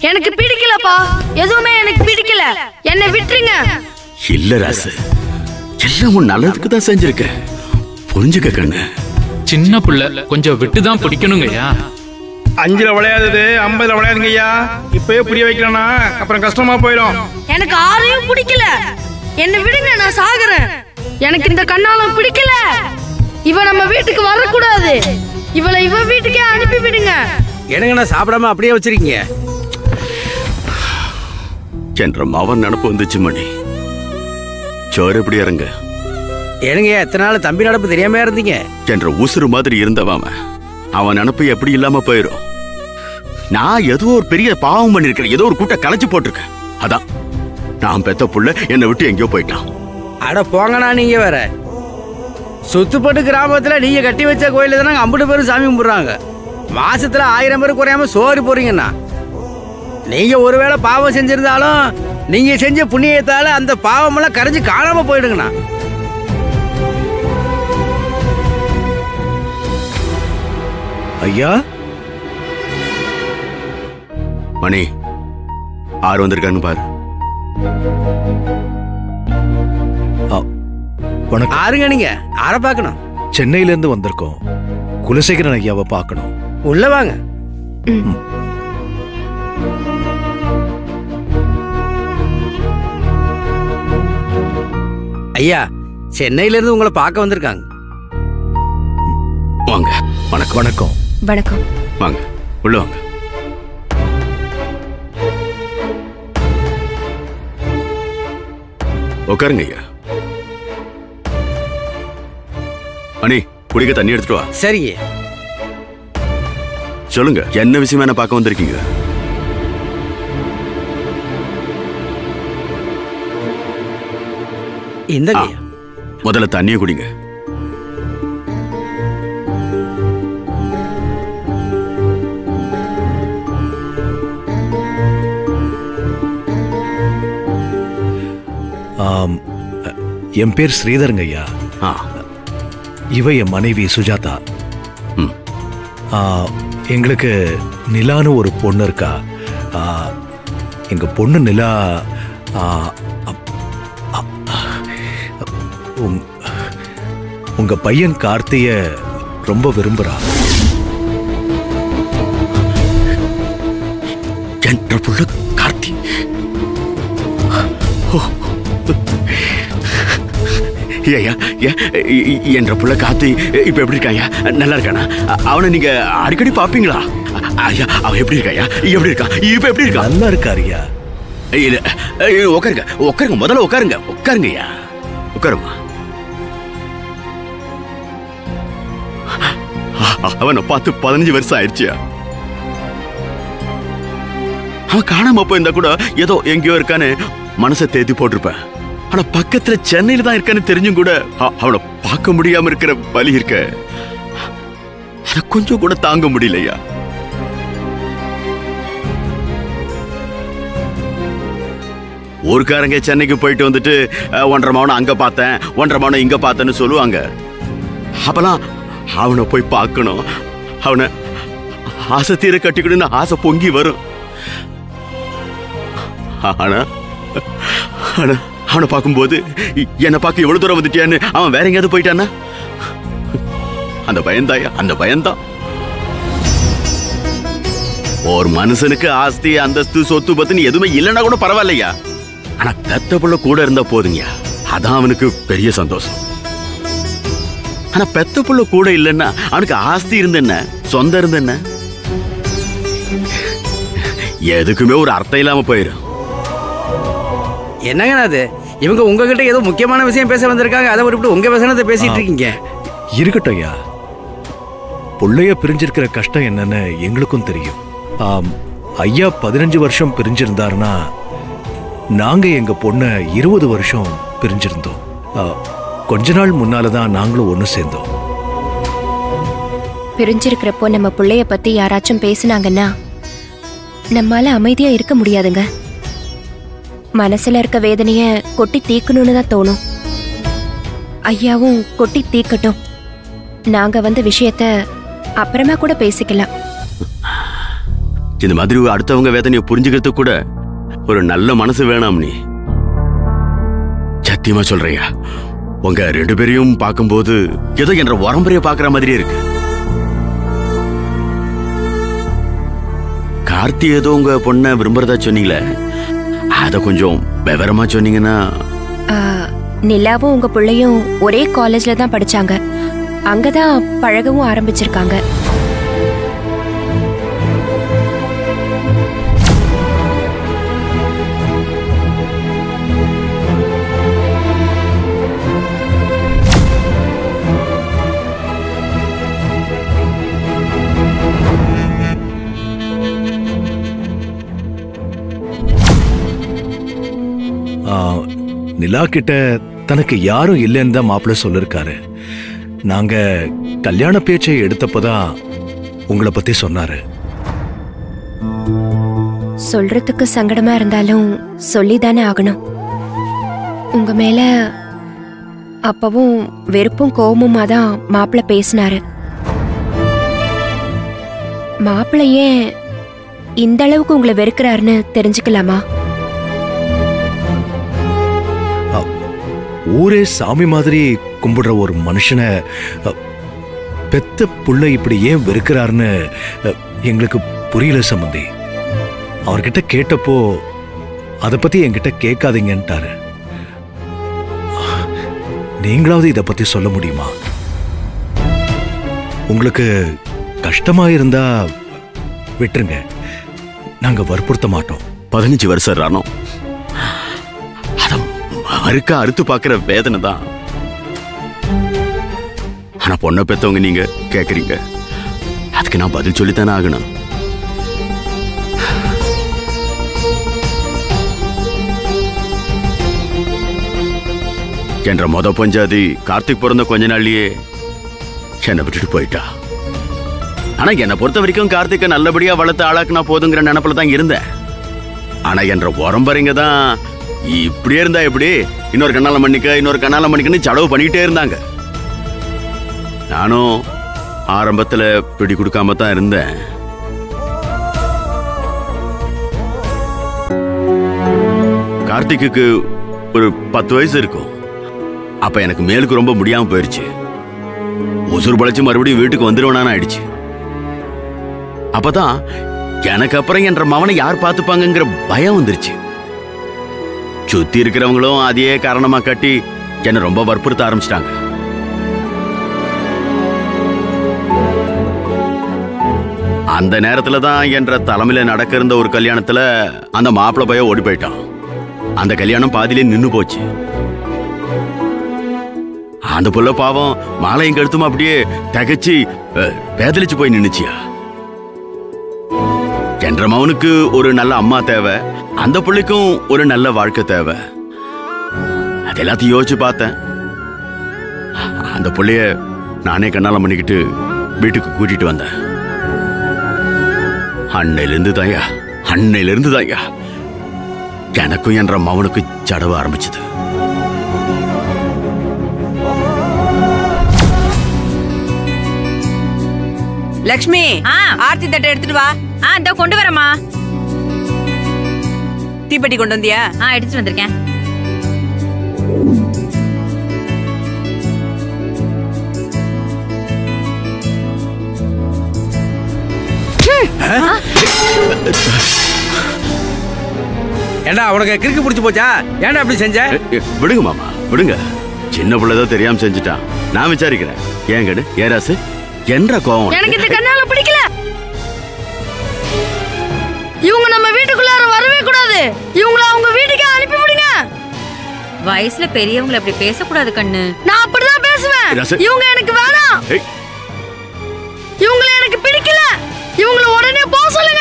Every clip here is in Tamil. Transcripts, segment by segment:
எனக்கு பிடிக்கலப்பா எதுவுமே எனக்கு பிடிக்கல என்னை விட்டுருங்க இல்ல ராசு எல்லாம் உன் நல்லதுக்கு தான் செஞ்சிருக்க புரிஞ்சுக்க கண்ணு சின்ன புள்ள கொஞ்சம் விட்டு தான் பிடிக்கணுங்கய்யா அஞ்சுல விளையாதது ஐம்பதுல விளையாதுங்க ஐயா இப்பயே புரிய வைக்கலனா அப்புறம் கஷ்டமா போயிடும் எனக்கு ஆரையும் பிடிக்கல என்னை விடுங்க நான் சாகுறேன் எனக்கு இந்த கண்ணாலம் பிடிக்கல இவ நம்ம வீட்டுக்கு வரக்கூடாது இவளை இவ வீட்டுக்கே அனுப்பி விடுங்க என்னங்கண்ணா சாப்பிடாம அப்படியே வச்சிருக்கீங்க என்ற மவன் நினப்பு வந்துச்சு மணி சோறு எப்படி இறங்க என்னங்க எத்தனை நாள் தம்பி நடப்பு தெரியாம இருந்தீங்க என்ற உசுறு மாதிரி இருந்தவன் அவன் அவன் நினப்பு எப்படி இல்லாம போயிரும் நான் ஏதோ ஒரு பெரிய பாவம் பண்ணிருக்கேன் ஏதோ ஒரு கூட்ட கலைச்சு போட்டிருக்கேன் அதான் நான் பெத்த புள்ள என்னை விட்டு எங்கேயோ போயிட்டான் அட போங்கண்ணா நீங்க வேற சுத்துப்பட்டு கிராமத்துல நீங்க கட்டி வச்ச கோயில தானே ஐம்பது பேரும் சாமி கும்பிடுறாங்க மாசத்துல ஆயிரம் பேர் குறையாம சோறு போறீங்கண்ணா நீங்க ஒருவேளை பாவம் செஞ்சிருந்தாலும் நீங்க செஞ்ச புண்ணியத்தால அந்த பாவமெல்லாம் கரைஞ்சு காணாம போயிடுங்கண்ணா ஐயா மணி ஆறு வந்திருக்கான்னு பாரு வணக்கம் ஆறுங்க நீங்க ஆற பார்க்கணும் சென்னையில இருந்து வந்திருக்கோம் குலசேகரன் ஐயாவை பார்க்கணும் உள்ள வாங்க ஐயா சென்னையில இருந்து உங்களை பார்க்க வந்திருக்காங்க வாங்க வணக்கம் வணக்கம் வணக்கம் வாங்க உள்ள வாங்க உட்காருங்க ஐயா மணி குடிக்க தண்ணி எடுத்துட்டு வா சரிங்க சொல்லுங்க என்ன விஷயமா என்ன பார்க்க வந்திருக்கீங்க இந்தங்க ஆ, ஐயா முதல்ல தண்ணியை குடிங்க ஆம், என் பேர் ஸ்ரீதருங்க ஐயா ஆ இவ என் மனைவி சுஜாதா ம். ஆ, எங்களுக்கு நிலான்னு ஒரு பொண்ணு இருக்கா ஆ, எங்க பொண்ணு நிலா ஆ, அப்- அ- உங்- உங்க பையன் கார்த்திய ரொம்ப விரும்புறா என்ற புள்ள கார்த்தி ஓ. ஐயா ஏ, இ- இ- என்ற புள்ள கார்த்தி இப்ப எப்படி இருக்காயா நல்லா இருக்கானா அ- அவனை நீங்க அடிக்கடி பாப்பீங்களா அ- ஐயா அவன் எப்படி இருக்காயா எப்படி இருக்கான் இப்ப எப்படி இருக்கான் நல்லா இருக்காருயா இல்ல ஐயோ, உட்காருங்க உட்காருங்க முதல்ல உட்காருங்க உட்காருங்க ஐயா உட்காருமா அவனை பார்த்து பதினஞ்சு வருஷம் ஆயிடுச்சியா அவன் காணாம போயிருந்தா கூட ஏதோ எங்கேயோ இருக்கான்னு மனசை தேத்தி போட்டிருப்பேன் ஆனா பக்கத்துல சென்னையில தான் இருக்கான்னு தெரிஞ்சும் கூட அ- அவனை பார்க்க முடியாம இருக்கிற வலி இருக்க அத கொஞ்சம் கூட தாங்க முடியலையா ஊர்க்காரங்க சென்னைக்கு போயிட்டு வந்துட்டு அஹ், ஒன்றரை மவனம் அங்க பார்த்தேன் ஒன்றரை மவனம் இங்க பார்த்தேன்னு சொல்லுவாங்க அப்பெல்லாம் அவனை போய் பார்க்கணும் அவனை ஆசை தீர கட்டிக்கணும்னு ஆசை பொங்கி வரும் ஆனா ஆனா அவனை பார்க்கும்போது இ- என்னை பார்க்க எவ்வளவு தூரம் வந்துட்டியான்னு அவன் வேற எங்கேயாவது போயிட்டானா அந்த பயந்தாயா அந்த பயந்தான் ஒரு மனுஷனுக்கு ஆஸ்தி அந்தஸ்து சொத்து பத்துன்னு எதுவுமே இல்லைன்னா கூட பரவாயில்லையா ஆனா பெத்த புள்ள கூட இருந்தா போதுங்கயா அதான் அவனுக்கு பெரிய சந்தோஷம் ஆனா பெத்த புள்ள கூட இல்லைன்னா அவனுக்கு ஆஸ்தி இருந்த என்ன சொந்தம் இருந்த என்ன எதுக்குமே ஒரு அர்த்தம் இல்லாம போயிடும் என்னங்கண்ணா அது இவங்க உங்ககிட்ட ஏதோ முக்கியமான விஷயம் பேச வந்திருக்காங்க அதை விட்டுவிட்டு உங்க வசனத்தை பேசிட்டு இருக்கீங்க இருக்கட்டும் ஐயா புள்ளைய பிரிஞ்சிருக்கிற கஷ்டம் என்னன்னு எங்களுக்கும் தெரியும் ஆம், ஐயா பதினஞ்சு வருஷம் பிரிஞ்சிருந்தாருன்னா நாங்க எங்க பொண்ணை இருபது வருஷம் பிரிஞ்சிருந்தோம் ஆ, கொஞ்ச நாள் முன்னால தான் நாங்களும் ஒன்று சேர்ந்தோம் பிரிஞ்சிருக்கிறப்போ நம்ம பிள்ளைய பத்தி யாராச்சும் பேசுனாங்கன்னா நம்மால அமைதியா இருக்க முடியாதுங்க மனசுல இருக்க வேதனைய கொட்டி தீக்கணும்னு தான் தோணும் ஐயாவும் கொட்டி தீக்கட்டும் நாங்க வந்த விஷயத்த அப்புறமா கூட பேசிக்கலாம் இந்த மாதிரி அடுத்தவங்க வேதனையை புரிஞ்சுக்கிறதுக்கு கூட ஒரு நல்ல மனசு வேணாம் நீ சத்தியமா சொல்றியா உங்க ரெண்டு பேரையும் பார்க்கும்போது ஏதோ என்ற உரம்பரைய பாக்குற மாதிரியே இருக்கு கார்த்தி ஏதோ உங்க பொண்ணை விரும்புறதா சொன்னீங்களே அத கொஞ்சம் விவரமா சொன்னீங்கன்னா ஆ, நிலாவும் உங்க பிள்ளையும் ஒரே காலேஜ்ல தான் படிச்சாங்க அங்கதான் பழகவும் ஆரம்பிச்சிருக்காங்க ஆ, நிலா கிட்ட தனக்கு யாரும் இல்லைன்னு தான் மாப்பிள்ளை சொல்லிருக்காரு நாங்க கல்யாண பேச்சை எடுத்தப்பதான் உங்களை பத்தி சொன்னாரு சொல்றதுக்கு சங்கடமா இருந்தாலும் சொல்லிதானே ஆகணும் உங்க மேல அப்பவும் வெறுப்பும் கோபமுமா தான் மாப்பிள்ளை பேசினாரு மாப்பிள்ளை ஏன் இந்த அளவுக்கு உங்களை வெறுக்கிறாருன்னு தெரிஞ்சுக்கலாமா ஊரே சாமி மாதிரி கும்பிடுற ஒரு மனுஷனை அ, பெத்த புள்ள இப்படி ஏன் வெறுக்கிறாருன்னு அ, எங்களுக்கு புரியல சம்பந்தி அவர்கிட்ட கேட்டப்போ அதை பத்தி என்கிட்ட கேட்காதீங்கன்ட்டாரு நீங்களாவது இதை பத்தி சொல்ல முடியுமா உங்களுக்கு கஷ்டமா இருந்தா விட்டுருங்க நாங்க வற்புறுத்த மாட்டோம் பதினஞ்சு வருஷம் ராணம் அத மறுக்க அறுத்து பார்க்கிற வேதனை தான் ஆனா பொண்ணை பெத்தவங்க நீங்க கேக்குறீங்க அதுக்கு நான் பதில் சொல்லித்தானே ஆகணும் என்ற மொத பஞ்சாதி கார்த்திக் பிறந்த கொஞ்ச நாள்லயே என்னை விட்டுட்டு போயிட்டா ஆனா என்னை பொறுத்த வரைக்கும் கார்த்திகை நல்லபடியா வளர்த்து ஆளாக்குனா போதுங்கிற நினைப்புல தான் இருந்தேன் ஆனா என்ற உரம்பரைங்க தான் இப்படியே இருந்தா எப்படி இன்னொரு கண்ணாலம் பண்ணிக்க இன்னொரு கண்ணாலம் பண்ணிக்கன்னு செலவு பண்ணிக்கிட்டே இருந்தாங்க நானும் ஆரம்பத்துல பிடி கொடுக்காம தான் இருந்தேன் கார்த்திக்குக்கு ஒரு பத்து வயசு இருக்கும் அப்ப எனக்கு மேலுக்கு ரொம்ப முடியாம போயிருச்சு உசுர் பழைச்சு மறுபடியும் வீட்டுக்கு வந்துருவேனான்னு ஆயிடுச்சு அப்பதான் எனக்கு அப்புறம் என்ற மவனை யார் பார்த்துப்பாங்கங்கிற பயம் வந்துருச்சு சுத்தி இருக்கிறவங்களும் அதையே காரணமா கட்டி என்னை ரொம்ப வற்புறுத்த ஆரம்பிச்சிட்டாங்க அந்த நேரத்துல தான் என்ற தலைமையில நடக்க இருந்த ஒரு கல்யாணத்துல அந்த மாப்பிள்ளை பையன் ஓடி போயிட்டான் அந்த கல்யாணம் பாதியிலே நின்னு போச்சு அந்த புள்ள பாவம் மாலையும் கழுத்தும் அப்படியே தகச்சு அஹ், பேதலிச்சு போய் நின்னுச்சியா என்ற மவனுக்கு ஒரு நல்ல அம்மா தேவை அந்த புள்ளைக்கும் ஒரு நல்ல வாழ்க்கை தேவை அது எல்லாத்தையும் யோசிச்சு பார்த்தேன் அந்த புள்ளைய நானே கண்ணாலம் பண்ணிக்கிட்டு வீட்டுக்கு கூட்டிட்டு வந்தேன் அன்னையிலிருந்து தாயா அன்னையிலிருந்து தாயா எனக்கும் என்ற மவனுக்கு சடவு ஆரம்பிச்சது லக்ஷ்மி ஆ. ஆர்த்தி தட்டை எடுத்துட்டு வா ஆ இதோ கொண்டு வரேம்மா தீப்பெட்டி கொண்டு வந்தியா ஆ எடுத்துட்டு வந்திருக்கேன் ஏண்டா உனக்கு கிறுக்கு பிடிச்சி போச்சா ஏன்டா அப்படி செஞ்ச எ, எ, விடுங்க மாமா விடுங்க சின்ன பிள்ளைதான் தெரியாம செஞ்சுட்டான் நான் விசாரிக்கிறேன் ஏன் கடு ஏராசு என்ற கோவம் எனக்கு இந்த கண்ணால பிடிக்கல இவங்க நம்ம வீட்டுக்குள்ளார வரவே கூடாது இவங்கள அவங்க வீட்டுக்கு அனுப்பி விடுங்க வயசுல பெரியவங்களை அப்படி பேசக்கூடாது கண்ணு நான் அப்படிதான் பேசுவேன் ரச- இவங்க எனக்கு வேணாம் ஏய், இவங்கள எனக்கு பிடிக்கல இவங்கள உடனே போக சொல்லுங்க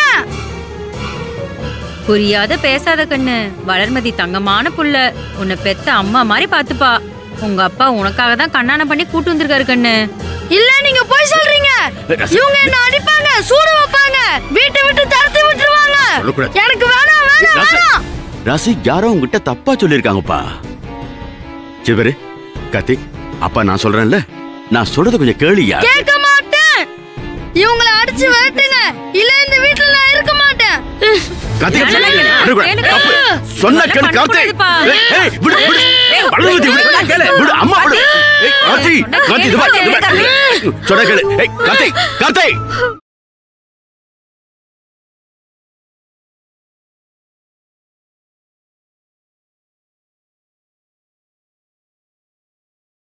புரியாத பேசாத கண்ணு வளர்மதி தங்கமான புள்ள உன்னை பெத்த அம்மா மாதிரி பாத்துப்பா உங்க அப்பா உனக்காக தான் கண்ணானம் பண்ணி கூட்டு வந்திருக்காரு கண்ணு இல்ல நீங்க போய் சொல்றீங்க இவங்க என்ன அடிப்பாங்க சூடு வைப்பாங்க வீட்டை விட்டு தரத்தி விட்டுருவாங்க சொல்லக்கூடாது. எனக்கு வேணாம் வேணாம் ராசு, வேணாம் ராசி யாரோ உங்ககிட்ட தப்பா சொல்லியிருக்காங்கப்பா சிவரு கத்தி அப்பா நான் சொல்றேன்ல நான் சொல்றத கொஞ்சம் கேளியா கேட்க மாட்டேன் இவங்கள அடிச்சு விரட்டுங்க இல்ல இந்த வீட்டுல நான் இருக்க மாட்டேன் கார்த்தி நல்லா கேளு. அடக்கூடாது. கேளு. தப்பு. சொன்ன இதெல்லாம் கேளு கார்த்தி பண்ணக்கூடாதுப்பா. ஏய், ஏய், விடு விடு வளர்மதி விடு விடு அம்மா விடு ஏய், கார்த்தி கார்த்தி இது பாரு, இது பாரு. சொன்ன கேளு ஏய் கார்த்தி கார்த்தி